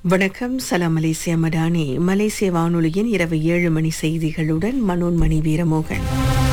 வணக்கம் சலாம் மலேசியா மடானி மலேசிய வானொலியின் இரவு ஏழு மணி செய்திகளுடன் மனோன்மணி வீரமோகன்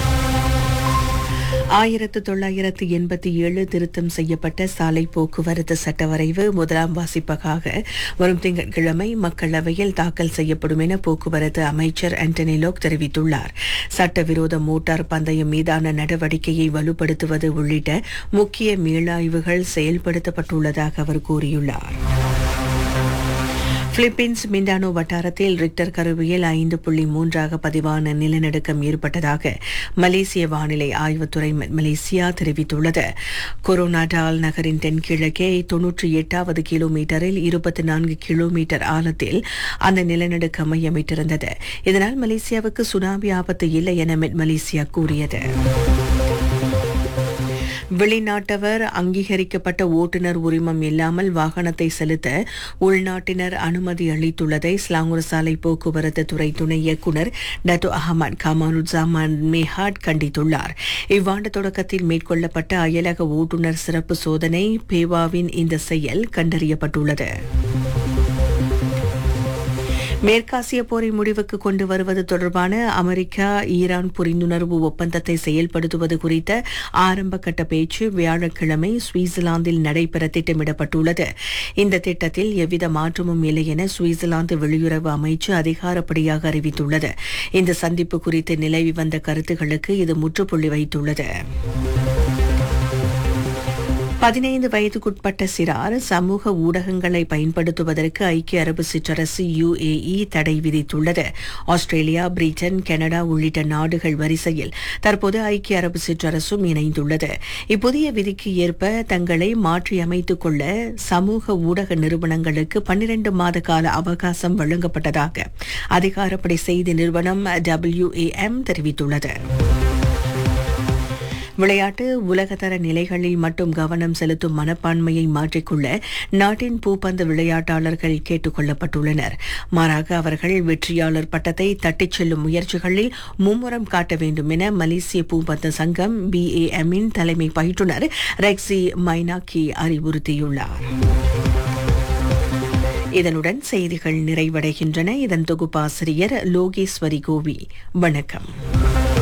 ஆயிரத்து தொள்ளாயிரத்து எண்பத்தி ஏழு திருத்தம் செய்யப்பட்ட சாலை போக்குவரத்து சட்ட வரைவு முதலாம் வாசிப்பகாக வரும் திங்கட்கிழமை மக்களவையில் தாக்கல் செய்யப்படும் என போக்குவரத்து அமைச்சர் ஆண்டனி லோக் தெரிவித்துள்ளார் சட்டவிரோத மோட்டார் பந்தயம் மீதான நடவடிக்கையை வலுப்படுத்துவது உள்ளிட்ட முக்கிய மீளாய்வுகள் செயல்படுத்தப்பட்டுள்ளதாக அவர் கூறியுள்ளார் பிலிப்பீன்ஸ் மிண்டானோ வட்டாரத்தில் ரிக்டர் கருவியில் ஐந்து புள்ளி மூன்றாக பதிவான நிலநடுக்கம் ஏற்பட்டதாக மலேசிய வானிலை ஆய்வுத்துறை ம- மலேசியா தெரிவித்துள்ளது கொரோனாடால் நகரின் தென்கிழக்கே தொன்னூற்றி எட்டாவது கிலோமீட்டரில் இருபத்தி நான்கு கிலோமீட்டர் ஆழத்தில் அந்த நிலநடுக்கம் மையமிட்டிருந்தது இதனால் மலேசியாவுக்கு சுனாமி ஆபத்து இல்லை என மெட் மலேசியா கூறியது வெளிநாட்டவர் அங்கீகரிக்கப்பட்ட ஓட்டுநர் உரிமம் இல்லாமல் வாகனத்தை செலுத்த உள்நாட்டினர் அனுமதி அளித்துள்ளதை ஸ்லாங்கூர் சாலை போக்குவரத்து துறை துணை இயக்குநர் டத்து அகமது கமாலுஜாமான் மேஹாட் கண்டித்துள்ளார் இவ்வாண்டு தொடக்கத்தில் மேற்கொள்ளப்பட்ட அயலக ஓட்டுநர் சிறப்பு சோதனை பேவாவின் இந்த செயல் கண்டறியப்பட்டுள்ளது மேற்காசிய போரை முடிவுக்கு கொண்டு வருவது தொடர்பான அமெரிக்கா ஈரான் புரிந்துணர்வு ஒப்பந்தத்தை செயல்படுத்துவது குறித்த ஆரம்ப கட்ட பேச்சு வியாழக்கிழமை சுவிட்சர்லாந்தில் நடைபெற திட்டமிடப்பட்டுள்ளது இந்த திட்டத்தில் எவ்வித மாற்றமும் இல்லை என சுவிட்சர்லாந்து வெளியுறவு அமைச்சு அதிகாரப்படியாக அறிவித்துள்ளது இந்த சந்திப்பு குறித்து நிலவி வந்த கருத்துகளுக்கு இது முற்றுப்புள்ளி வைத்துள்ளது பதினைந்து வயதுக்குட்பட்ட சிறார் சமூக ஊடகங்களை பயன்படுத்துவதற்கு ஐக்கிய அரபு சிற்றரசு யுஏஇ தடை விதித்துள்ளது ஆஸ்திரேலியா பிரிட்டன் கனடா உள்ளிட்ட நாடுகள் வரிசையில் தற்போது ஐக்கிய அரபு சிற்றரசும் இணைந்துள்ளது இப்புதிய விதிக்கு ஏற்ப தங்களை மாற்றியமைத்துக் கொள்ள சமூக ஊடக நிறுவனங்களுக்கு பன்னிரண்டு மாத கால அவகாசம் வழங்கப்பட்டதாக அதிகாரப்படி செய்தி நிறுவனம் டபிள்யூஏஎம் தெரிவித்துள்ளது விளையாட்டு உலகத்தர நிலைகளில் மட்டும் கவனம் செலுத்தும் மனப்பான்மையை மாற்றிக்கொள்ள நாட்டின் பூப்பந்து விளையாட்டாளர்கள் கேட்டுக் கொள்ளப்பட்டுள்ளனர் மாறாக அவர்கள் வெற்றியாளர் பட்டத்தை தட்டிச் செல்லும் முயற்சிகளில் மும்முரம் காட்ட வேண்டும் என மலேசிய பூப்பந்து சங்கம் பிஏஎம் இன் தலைமை பயிற்றுனர் ரெக்ஸி மைனாக்கி அறிவுறுத்தியுள்ளார் இதனுடன் செய்திகள் நிறைவடைகின்றன இதன் தொகுப்பாசிரியர் லோகேஸ்வரி கோவி வணக்கம்